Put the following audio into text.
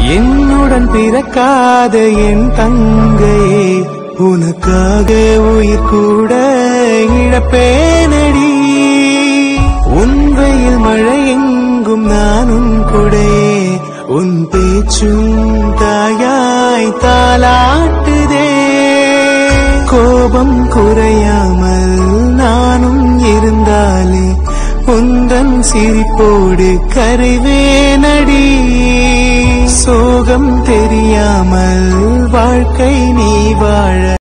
என்னுடன் பிறக்காத என் தங்கையே உனக்காக உயிர் கூட இழப்பேனடி உன் வெயில் மழை எங்கும் நானும் கூடயே உன் பேச்சும் தாயாய் தாலாட்டுதே கோபம் குறையாமல் நானும் இருந்தாலே உந்தன் சிரிப்போடு கரைவேனடி சோகம் தெரியாமல் வாழ்க்கை நீ வாழ